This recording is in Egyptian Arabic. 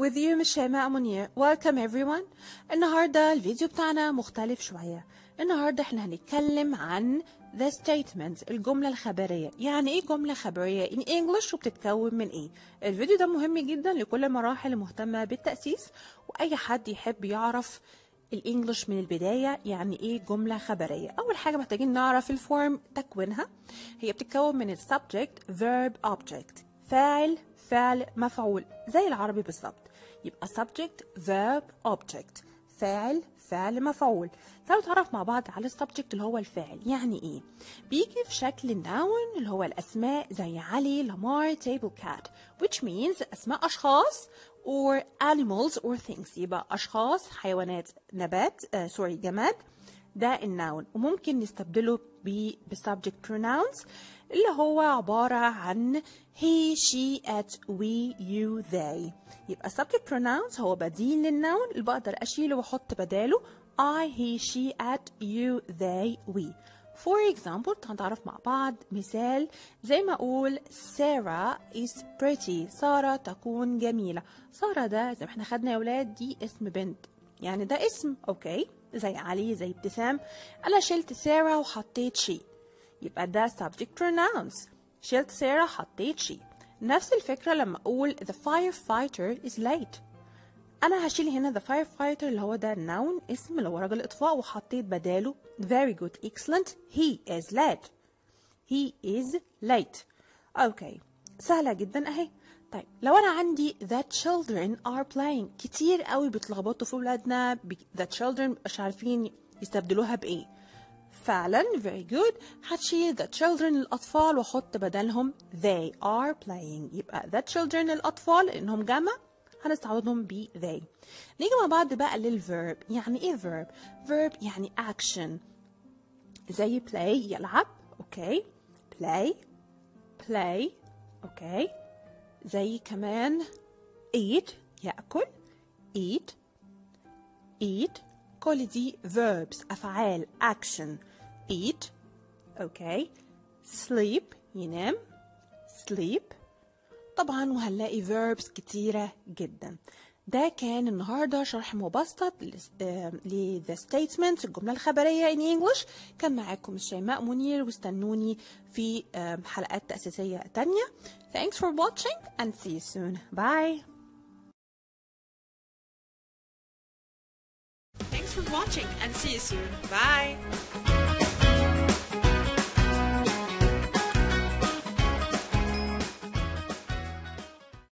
with you مش شيماء منير welcome everyone النهاردة الفيديو بتاعنا مختلف شوية النهاردة احنا هنتكلم عن the statement الجملة الخبرية يعني ايه جملة خبرية in English وبتتكون من ايه الفيديو ده مهم جدا لكل المراحل المهتمة بالتأسيس واي حد يحب يعرف الانجليش من البدايه يعني ايه جمله خبريه اول حاجه محتاجين نعرف الفورم تكوينها هي بتتكون من السبجكت verb object فاعل فعل مفعول زي العربي بالظبط يبقى subject verb object فاعل فعل مفعول تعالوا نتعرف مع بعض على السبجكت اللي هو الفاعل يعني ايه بيجي في شكل النون اللي هو الاسماء زي علي لامار تيبل كات which means اسماء اشخاص or animals or things يبقى اشخاص حيوانات نبات آه سوري جماد ده النون وممكن نستبدله ب subject pronouns اللي هو عبارة عن he, she, it, we, you, they يبقى subject pronouns هو بديل للنون اللي بقدر أشيله وأحط بداله I, he, she, it, you, they, we For example هنتعرف مع بعض مثال زي ما أقول Sarah is pretty سارة تكون جميلة سارة ده زي ما احنا خدنا يا ولاد دي اسم بنت يعني ده اسم أوكي زي علي زي ابتسام أنا شلت سارة وحطيت شي يبقى ده subject pronouns شلت سارة حطيت شي نفس الفكرة لما أقول the firefighter is late أنا هشيل هنا the firefighter اللي هو ده noun اسم اللي هو راجل إطفاء وحطيت بداله very good excellent he is late he is late أوكي سهلة جدا أهي طيب لو أنا عندي the children are playing كتير قوي بيتلخبطوا في ولادنا the children مش عارفين يستبدلوها بإيه فعلا very good هتشيل the children الأطفال وأحط بدلهم they are playing يبقى the children الأطفال لأنهم جمع هنستعوضهم ب they نيجي مع بعض بقى للverb يعني ايه verb verb يعني action زي play يلعب اوكي play play اوكي زي كمان eat يأكل eat eat كل دي verbs أفعال action eat اوكي sleep ينام sleep طبعا وهنلاقي verbs كتيرة جدا ده كان النهارده شرح مبسط ل the statement الجملة الخبرية in English كان معاكم الشيماء منير واستنوني في حلقات تأسيسية تانية Thanks for watching and see you soon. Bye. Thanks for watching and see you soon. Bye.